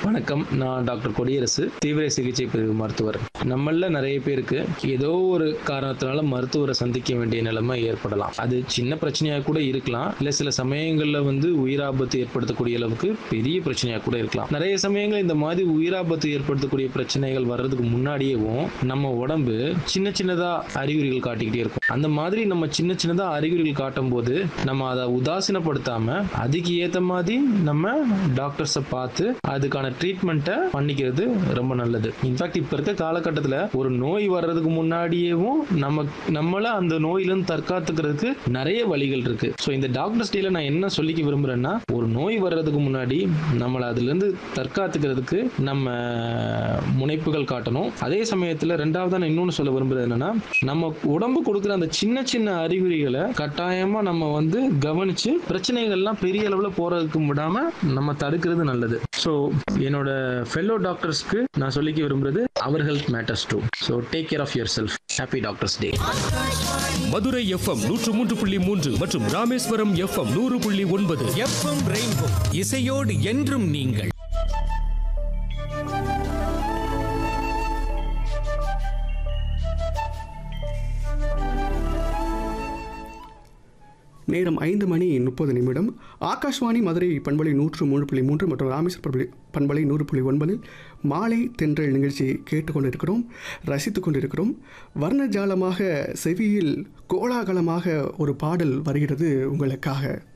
வணக்கம் நான் டாக்டர் கொடியரசு தீவிர சிகிச்சை பிரிவு மருத்துவர் நம்மள நிறைய பேருக்கு ஏதோ ஒரு காரணத்தினால மருத்துவரை சந்திக்க வேண்டிய நிலைமை ஏற்படலாம் அது சின்ன பிரச்சனையாக கூட இருக்கலாம் இல்லை சில சமயங்களில் வந்து உயிராபத்து ஏற்படுத்தக்கூடிய அளவுக்கு பெரிய பிரச்சனையாக கூட இருக்கலாம் நிறைய சமயங்கள் இந்த மாதிரி உயிராபத்து ஏற்படுத்தக்கூடிய பிரச்சனைகள் வர்றதுக்கு முன்னாடியேவும் நம்ம உடம்பு சின்ன சின்னதா அறிகுறிகள் காட்டிக்கிட்டே இருக்கும் அந்த மாதிரி நம்ம சின்ன சின்னதா அறிகுறிகள் காட்டும் போது நம்ம அதை உதாசீனப்படுத்தாம அதுக்கு ஏத்த மாதிரி நம்ம டாக்டர்ஸை பார்த்து அதுக்கான ட்ரீட்மெண்ட்டை பண்ணிக்கிறது ரொம்ப நல்லது இன்ஃபேக்ட் இப்போ இருக்க காலகட்டத்தில் ஒரு நோய் வர்றதுக்கு முன்னாடியேவும் நம்ம நம்மளை அந்த நோயிலிருந்து தற்காத்துக்கிறதுக்கு நிறைய வழிகள் இருக்கு ஸோ இந்த டாக்டர்ஸ் டேல நான் என்ன சொல்லிக்க விரும்புறேன்னா ஒரு நோய் வர்றதுக்கு முன்னாடி நம்மளை அதுலேருந்து தற்காத்துக்கிறதுக்கு நம்ம முனைப்புகள் காட்டணும் அதே சமயத்தில் ரெண்டாவது நான் இன்னொன்று சொல்ல விரும்புறது என்னன்னா நம்ம உடம்பு கொடுக்குற அந்த சின்ன சின்ன அறிகுறிகளை கட்டாயமா நம்ம வந்து கவனிச்சு பிரச்சனைகள்லாம் பெரிய அளவில் போறதுக்கு விடாம நம்ம தடுக்கிறது நல்லது ஸோ என்னோட ஃபெல்லோ டாக்டர்ஸ்க்கு நான் சொல்லிக்க விரும்புறது அவர் health matters too so take care of yourself happy doctors day Madurai FM நூற்று மூன்று புள்ளி மூன்று மற்றும் ராமேஸ்வரம் எஃப்எம் நூறு புள்ளி ஒன்பது எஃப்எம் ரெயின்போ இசையோடு என்றும் நீங்கள் நேரம் ஐந்து மணி முப்பது நிமிடம் ஆகாஷ்வாணி மதுரை பண்பலை நூற்று மூணு புள்ளி மூன்று மற்றும் ராமேஸ்வர பண்பலை பண்பலை நூறு புள்ளி ஒன்பதில் மாலை தென்றல் நிகழ்ச்சியை கேட்டுக்கொண்டிருக்கிறோம் ரசித்து கொண்டிருக்கிறோம் வர்ணஜாலமாக செவியில் கோலாகலமாக ஒரு பாடல் வருகிறது உங்களுக்காக